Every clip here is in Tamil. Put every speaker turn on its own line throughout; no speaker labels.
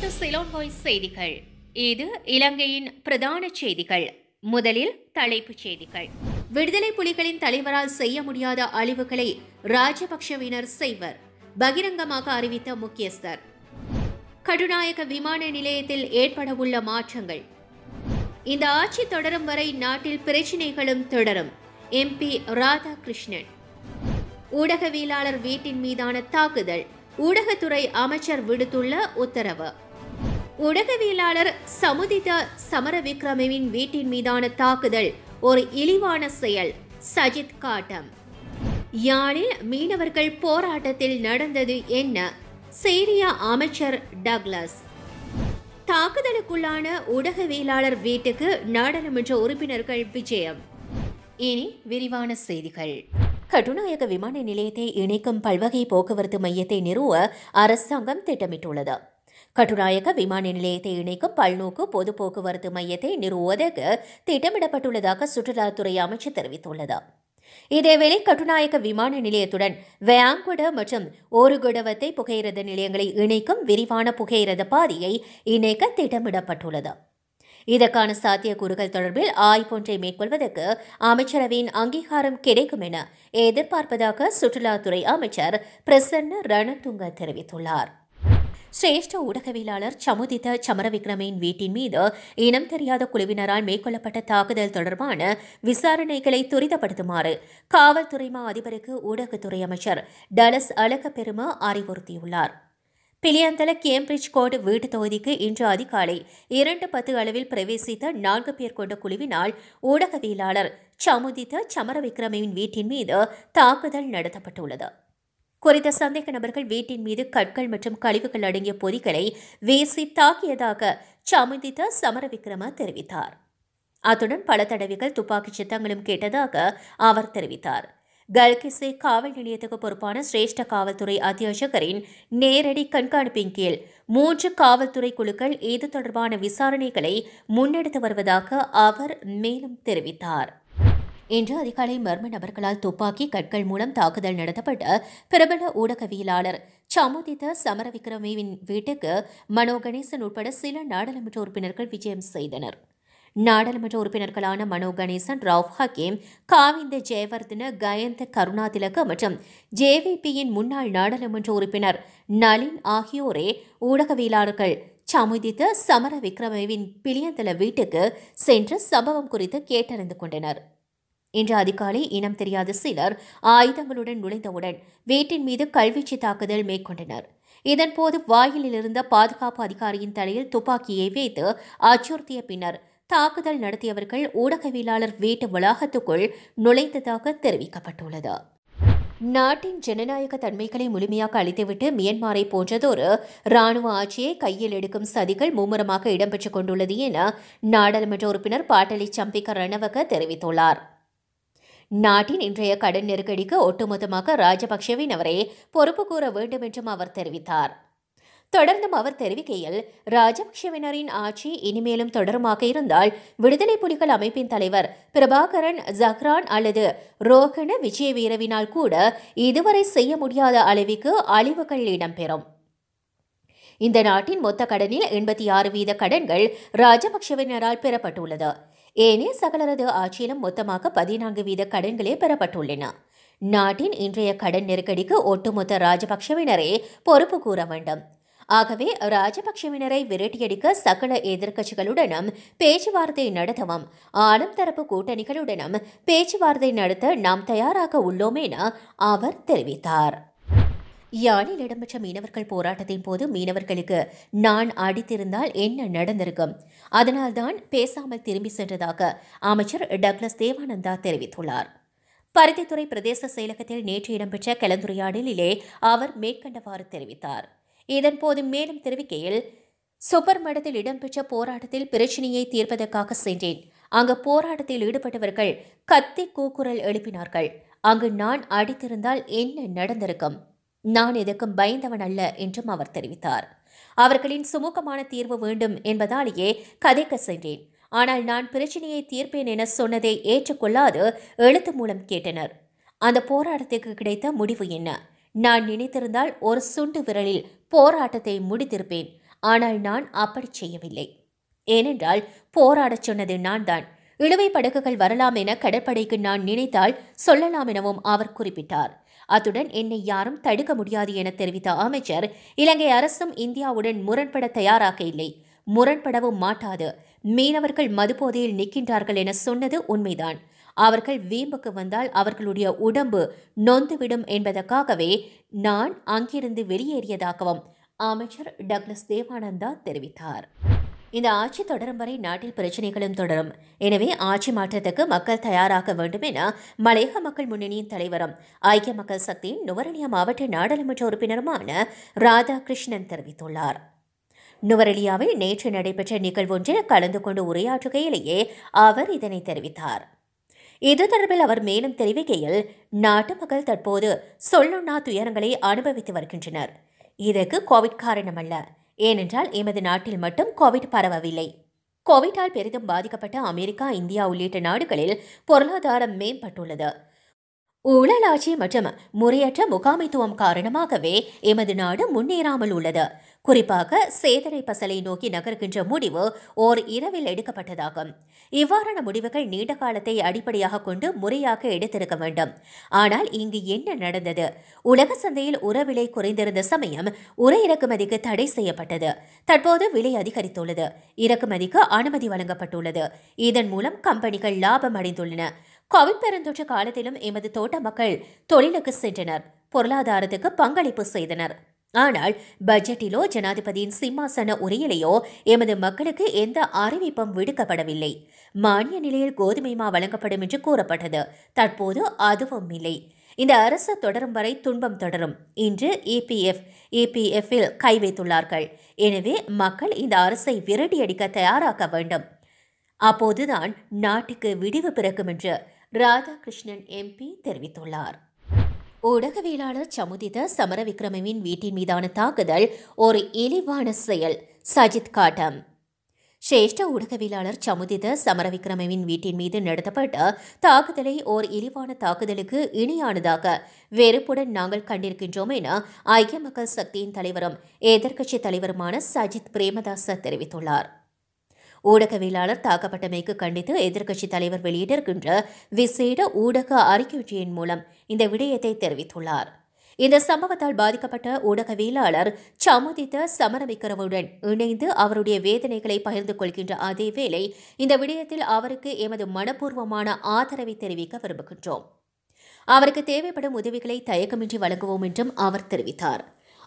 அனைத்து சிலோன்ஹாய் செய்திகள் இது இலங்கையின் பிரதான செய்திகள் முதலில் தலைப்புச் செய்திகள் விடுதலை புலிகளின் தலைவரால் செய்ய முடியாத அழிவுகளை ராஜபக்ஷவினர் செய்வர் பகிரங்கமாக அறிவித்த முக்கியஸ்தர் கடுநாயக்க விமான நிலையத்தில் ஏற்படவுள்ள மாற்றங்கள் இந்த ஆட்சி தொடரும் வரை நாட்டில் பிரச்சினைகளும் தொடரும் எம்பி ராதாகிருஷ்ணன் ஊடகவியலாளர் வீட்டின் மீதான தாக்குதல் ஊடகத்துறை அமைச்சர் விடுத்துள்ள உத்தரவு ஊடகவியலாளர் சமுதித சமரவிக்ரமவின் வீட்டின் மீதான தாக்குதல் ஒரு இழிவான செயல் சஜித் காட்டம் யாழில் மீனவர்கள் போராட்டத்தில் நடந்தது என்ன சேரிய அமைச்சர் டக்ளஸ் தாக்குதலுக்குள்ளான ஊடகவியலாளர் வீட்டுக்கு நாடாளுமன்ற உறுப்பினர்கள் விஜயம் இனி விரிவான செய்திகள் கட்டுநாயக்க விமான நிலையத்தை இணைக்கும் பல்வகை போக்குவரத்து மையத்தை நிறுவ அரசாங்கம் திட்டமிட்டுள்ளது கட்டுநாயக்க விமான நிலையத்தை இணைக்கும் பல்நோக்கு பொது போக்குவரத்து மையத்தை நிறுவுவதற்கு திட்டமிடப்பட்டுள்ளதாக சுற்றுலாத்துறை அமைச்சர் தெரிவித்துள்ளது இதேவேளை கட்டுநாயக்க விமான நிலையத்துடன் வேங்குட மற்றும் ஓருகுடவத்தை புகையிரத நிலையங்களை இணைக்கும் விரிவான புகையிரத பாதையை இணைக்க திட்டமிடப்பட்டுள்ளது இதற்கான சாத்தியக்கூறுகள் தொடர்பில் ஆய்வொன்றை மேற்கொள்வதற்கு அமைச்சரவையின் அங்கீகாரம் கிடைக்கும் என எதிர்பார்ப்பதாக சுற்றுலாத்துறை அமைச்சர் பிரசன்ன ரணதுங்க தெரிவித்துள்ளார் சிரேஷ்ட ஊடகவியலாளர் சமுதித சமரவிக்ரமின் வீட்டின் மீது இனம் தெரியாத குழுவினரால் மேற்கொள்ளப்பட்ட தாக்குதல் தொடர்பான விசாரணைகளை துரிதப்படுத்துமாறு காவல்துறை மா அதிபருக்கு ஊடகத்துறை அமைச்சர் டலஸ் அழகப்பெரும அறிவுறுத்தியுள்ளார் பிலியந்தல கேம்பிரிட்ஜ் கோட் வீட்டு தொகுதிக்கு இன்று அதிகாலை இரண்டு பத்து அளவில் பிரவேசித்த நான்கு பேர் கொண்ட குழுவினால் ஊடகவியலாளர் சமுதித சமரவிக்ரமின் வீட்டின் மீது தாக்குதல் நடத்தப்பட்டுள்ளது குறித்த சந்தேக நபர்கள் வீட்டின் மீது கற்கள் மற்றும் கழிவுகள் அடங்கிய பொதிகளை வீசி தாக்கியதாக சமுதித சமரவிக்ரம தெரிவித்தார் அத்துடன் பல தடவைகள் துப்பாக்கிச் சித்தங்களும் கேட்டதாக அவர் தெரிவித்தார் கல்கிசே காவல் நிலையத்துக்கு பொறுப்பான சிரேஷ்ட காவல்துறை அத்தியட்சகரின் நேரடி கண்காணிப்பின் கீழ் மூன்று காவல்துறை குழுக்கள் இது தொடர்பான விசாரணைகளை முன்னெடுத்து வருவதாக அவர் மேலும் தெரிவித்தார் இன்று அதிகாலை மர்ம நபர்களால் துப்பாக்கி கற்கள் மூலம் தாக்குதல் நடத்தப்பட்ட பிரபல ஊடகவியலாளர் சமுதித சமரவிக்ரமின் வீட்டுக்கு மனோ கணேசன் உட்பட சில நாடாளுமன்ற உறுப்பினர்கள் விஜயம் செய்தனர் நாடாளுமன்ற உறுப்பினர்களான மனோ கணேசன் ராவ் ஹக்கீம் காவிந்த ஜெயவர்தன கயந்த கருணாதிலக மற்றும் ஜேவிபியின் முன்னாள் நாடாளுமன்ற உறுப்பினர் நளின் ஆகியோரே ஊடகவியலாளர்கள் சமுதித்த சமர விக்ரமவின் பிளியந்தல வீட்டுக்கு சென்று சம்பவம் குறித்து கேட்டறிந்து கொண்டனர் இன்று அதிகாலை இனம் தெரியாத சிலர் ஆயுதங்களுடன் நுழைந்தவுடன் வீட்டின் மீது கல்வீச்சு தாக்குதல் மேற்கொண்டனர் இதன்போது வாயிலில் இருந்த பாதுகாப்பு அதிகாரியின் தலையில் துப்பாக்கியை வைத்து அச்சுறுத்திய பின்னர் தாக்குதல் நடத்தியவர்கள் ஊடகவியலாளர் வீட்டு வளாகத்துக்குள் நுழைந்ததாக தெரிவிக்கப்பட்டுள்ளது நாட்டின் ஜனநாயக தன்மைகளை முழுமையாக அளித்துவிட்டு மியன்மாரை போன்றதொரு ராணுவ ஆட்சியை கையில் எடுக்கும் சதிகள் மும்முரமாக இடம்பெற்றுக் கொண்டுள்ளது என நாடாளுமன்ற உறுப்பினர் பாட்டலி சம்பிக்க ரணவக தெரிவித்துள்ளார் நாட்டின் இன்றைய கடன் நெருக்கடிக்கு ஒட்டுமொத்தமாக ராஜபக்சவின் அவரே பொறுப்பு கூற வேண்டும் என்றும் அவர் தெரிவித்தார் தொடர்ந்தும் அவர் தெரிவிக்கையில் ராஜபக்சவினரின் ஆட்சி இனிமேலும் தொடருமாக இருந்தால் விடுதலை புலிகள் அமைப்பின் தலைவர் பிரபாகரன் ஜஹ்ரான் அல்லது ரோகண விஜயவீரவினால் கூட இதுவரை செய்ய முடியாத அளவிற்கு அழிவுகள் இடம்பெறும் இந்த நாட்டின் மொத்த கடனில் எண்பத்தி ஆறு வீத கடன்கள் ராஜபக்சவினரால் பெறப்பட்டுள்ளது ஏனே சகலரது ஆட்சியிலும் மொத்தமாக பதினான்கு வீத கடன்களே பெறப்பட்டுள்ளன நாட்டின் இன்றைய கடன் நெருக்கடிக்கு ஒட்டுமொத்த ராஜபக்சவினரே பொறுப்பு கூற வேண்டும் ஆகவே ராஜபக்சவினரை விரட்டியடிக்க சகல எதிர்க்கட்சிகளுடனும் பேச்சுவார்த்தை நடத்தவும் ஆளும் தரப்பு கூட்டணிகளுடனும் பேச்சுவார்த்தை நடத்த நாம் தயாராக உள்ளோம் என அவர் தெரிவித்தார் யாழில் இடம்பெற்ற மீனவர்கள் போராட்டத்தின் போது மீனவர்களுக்கு நான் அடித்திருந்தால் என்ன நடந்திருக்கும் அதனால்தான் பேசாமல் திரும்பி சென்றதாக அமைச்சர் டக்ளஸ் தேவானந்தா தெரிவித்துள்ளார் பருத்தித்துறை பிரதேச செயலகத்தில் நேற்று இடம்பெற்ற கலந்துரையாடலிலே அவர் மேற்கண்டவாறு தெரிவித்தார் இதன்போது மேலும் தெரிவிக்கையில் சூப்பர் மடத்தில் இடம்பெற்ற போராட்டத்தில் பிரச்சினையை தீர்ப்பதற்காக சென்றேன் அங்கு போராட்டத்தில் ஈடுபட்டவர்கள் கத்தி கூக்குரல் எழுப்பினார்கள் அங்கு நான் அடித்திருந்தால் என்ன நடந்திருக்கும் நான் எதற்கும் பயந்தவன் அல்ல என்றும் அவர் தெரிவித்தார் அவர்களின் சுமூகமான தீர்வு வேண்டும் என்பதாலேயே கதைக்க சென்றேன் ஆனால் நான் பிரச்சனையை தீர்ப்பேன் என சொன்னதை ஏற்றுக்கொள்ளாது எழுத்து மூலம் கேட்டனர் அந்த போராட்டத்துக்கு கிடைத்த முடிவு என்ன நான் நினைத்திருந்தால் ஒரு சுண்டு விரலில் போராட்டத்தை முடித்திருப்பேன் ஆனால் நான் அப்படி செய்யவில்லை ஏனென்றால் போராடச் சொன்னது நான் தான் இழுவை படகுகள் வரலாம் என கடற்படைக்கு நான் நினைத்தால் சொல்லலாம் எனவும் அவர் குறிப்பிட்டார் அத்துடன் என்னை யாரும் தடுக்க முடியாது என தெரிவித்த அமைச்சர் இலங்கை அரசும் இந்தியாவுடன் முரண்பட தயாராக இல்லை முரண்படவும் மாட்டாது மீனவர்கள் மதுபோதையில் நிற்கின்றார்கள் என சொன்னது உண்மைதான் அவர்கள் வீம்புக்கு வந்தால் அவர்களுடைய உடம்பு நொந்துவிடும் என்பதற்காகவே நான் அங்கிருந்து வெளியேறியதாகவும் அமைச்சர் டக்ளஸ் தேவானந்தா தெரிவித்தார் இந்த ஆட்சி தொடரும் வரை நாட்டில் பிரச்சினைகளும் தொடரும் எனவே ஆட்சி மாற்றத்துக்கு மக்கள் தயாராக வேண்டும் என மலையக மக்கள் முன்னணியின் தலைவரும் ஐக்கிய மக்கள் சக்தியின் நுவரெலியா மாவட்ட நாடாளுமன்ற உறுப்பினருமான ராதாகிருஷ்ணன் தெரிவித்துள்ளார் நுவரெலியாவில் நேற்று நடைபெற்ற நிகழ்வொன்றில் கலந்து கொண்டு உரையாற்றுகையிலேயே அவர் இதனை தெரிவித்தார் இது தொடர்பில் அவர் மேலும் தெரிவிக்கையில் நாட்டு மக்கள் தற்போது சொல்லுண்ணா துயரங்களை அனுபவித்து வருகின்றனர் இதற்கு கோவிட் காரணமல்ல ஏனென்றால் எமது நாட்டில் மட்டும் கோவிட் பரவவில்லை கோவிட்டால் பெரிதும் பாதிக்கப்பட்ட அமெரிக்கா இந்தியா உள்ளிட்ட நாடுகளில் பொருளாதாரம் மேம்பட்டுள்ளது ஊழலாட்சி மற்றும் முறையற்ற முகாமைத்துவம் காரணமாகவே எமது நாடு முன்னேறாமல் உள்ளது குறிப்பாக சேதனை பசலை நோக்கி நகர்கின்ற முடிவு ஓர் இரவில் எடுக்கப்பட்டதாகும் இவ்வாறான முடிவுகள் நீண்ட காலத்தை அடிப்படையாக கொண்டு முறையாக எடுத்திருக்க வேண்டும் ஆனால் இங்கு என்ன நடந்தது உலக சந்தையில் உர விலை குறைந்திருந்த சமயம் உர இறக்குமதிக்கு தடை செய்யப்பட்டது தற்போது விலை அதிகரித்துள்ளது இறக்குமதிக்கு அனுமதி வழங்கப்பட்டுள்ளது இதன் மூலம் கம்பெனிகள் லாபம் அடைந்துள்ளன கோவிட் பெருந்தொற்று காலத்திலும் எமது தோட்ட மக்கள் தொழிலுக்கு சென்றனர் பொருளாதாரத்துக்கு பங்களிப்பு செய்தனர் ஆனால் பட்ஜெட்டிலோ ஜனாதிபதியின் சிம்மாசன உரையிலேயோ எமது மக்களுக்கு எந்த அறிவிப்பும் விடுக்கப்படவில்லை மானிய நிலையில் கோதுமை மா வழங்கப்படும் என்று கூறப்பட்டது தற்போது அதுவும் இல்லை இந்த அரசு தொடரும் வரை துன்பம் தொடரும் இன்று இபிஎஃப் இபிஎஃப்பில் கை வைத்துள்ளார்கள் எனவே மக்கள் இந்த அரசை விரட்டியடிக்க தயாராக வேண்டும் அப்போதுதான் நாட்டுக்கு விடிவு பிறக்கும் என்று ராதாகிருஷ்ணன் எம்பி தெரிவித்துள்ளார் ஊடகவியலாளர் சமுதித சமரவிக்ரமவின் வீட்டின் மீதான தாக்குதல் ஒரு இழிவான செயல் சஜித் காட்டம் சிரேஷ்ட ஊடகவியலாளர் சமுதித சமரவிக்ரமவின் வீட்டின் மீது நடத்தப்பட்ட தாக்குதலை ஓர் இழிவான தாக்குதலுக்கு இணையானதாக வெறுப்புடன் நாங்கள் கண்டிருக்கின்றோம் என ஐக்கிய மக்கள் சக்தியின் தலைவரும் எதிர்க்கட்சித் தலைவருமான சஜித் பிரேமதாச தெரிவித்துள்ளார் ஊடகவியலாளர் தாக்கப்பட்டமைக்கு கண்டித்து எதிர்க்கட்சித் தலைவர் வெளியிட்டிருக்கின்ற விசேட ஊடக அறிக்கையின் மூலம் இந்த விடயத்தை தெரிவித்துள்ளார் இந்த சம்பவத்தால் பாதிக்கப்பட்ட ஊடகவியலாளர் சமுதித்த சமரவிக்கிறவுடன் இணைந்து அவருடைய வேதனைகளை பகிர்ந்து கொள்கின்ற அதே வேளை இந்த விடயத்தில் அவருக்கு எமது மனப்பூர்வமான ஆதரவை தெரிவிக்க விரும்புகின்றோம் அவருக்கு தேவைப்படும் உதவிகளை தயக்கமின்றி வழங்குவோம் என்றும் அவர் தெரிவித்தார்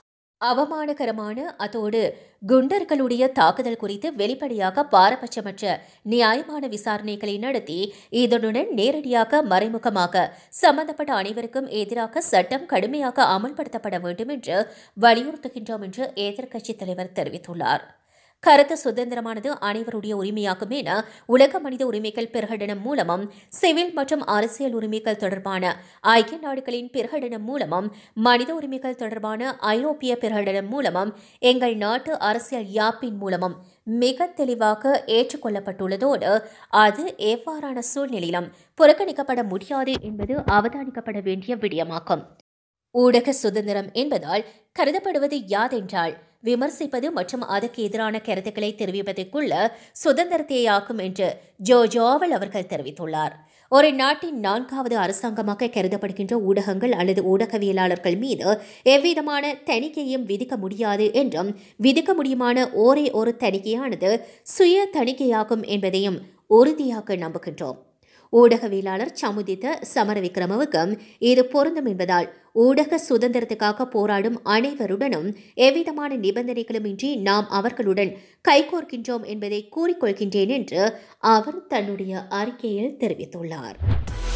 அவமானகரமான அதோடு குண்டர்களுடைய தாக்குதல் குறித்து வெளிப்படையாக பாரபட்சமற்ற நியாயமான விசாரணைகளை நடத்தி இதனுடன் நேரடியாக மறைமுகமாக சம்பந்தப்பட்ட அனைவருக்கும் எதிராக சட்டம் கடுமையாக அமல்படுத்தப்பட வேண்டும் என்று வலியுறுத்துகின்றோம் என்று எதிர்க்கட்சித் தலைவர் தெரிவித்துள்ளார் கருத்து சுதந்திரமானது அனைவருடைய உரிமையாகும் என உலக மனித உரிமைகள் பிரகடனம் மூலமும் சிவில் மற்றும் அரசியல் உரிமைகள் தொடர்பான ஐக்கிய நாடுகளின் பிரகடனம் மூலமும் மனித உரிமைகள் தொடர்பான ஐரோப்பிய பிரகடனம் மூலமும் எங்கள் நாட்டு அரசியல் யாப்பின் மூலமும் மிக தெளிவாக ஏற்றுக்கொள்ளப்பட்டுள்ளதோடு அது எவ்வாறான சூழ்நிலையிலும் புறக்கணிக்கப்பட முடியாது என்பது அவதானிக்கப்பட வேண்டிய விடயமாகும் ஊடக சுதந்திரம் என்பதால் கருதப்படுவது யாதென்றால் விமர்சிப்பது மற்றும் அதற்கு எதிரான கருத்துக்களை தெரிவிப்பதற்குள்ள சுதந்திரத்தையாக்கும் என்று ஜோ ஜோவல் அவர்கள் தெரிவித்துள்ளார் ஒரு நாட்டின் நான்காவது அரசாங்கமாக கருதப்படுகின்ற ஊடகங்கள் அல்லது ஊடகவியலாளர்கள் மீது எவ்விதமான தணிக்கையும் விதிக்க முடியாது என்றும் விதிக்க முடியுமான ஒரே ஒரு தணிக்கையானது சுய தணிக்கையாகும் என்பதையும் உறுதியாக நம்புகின்றோம் ஊடகவியலாளர் சமுதித்த சமரவிக்ரமவுக்கும் இது பொருந்தும் என்பதால் ஊடக சுதந்திரத்துக்காக போராடும் அனைவருடனும் எவ்விதமான நிபந்தனைகளும் இன்றி நாம் அவர்களுடன் கைகோர்க்கின்றோம் என்பதை கூறிக்கொள்கின்றேன் என்று அவர் தன்னுடைய அறிக்கையில் தெரிவித்துள்ளார்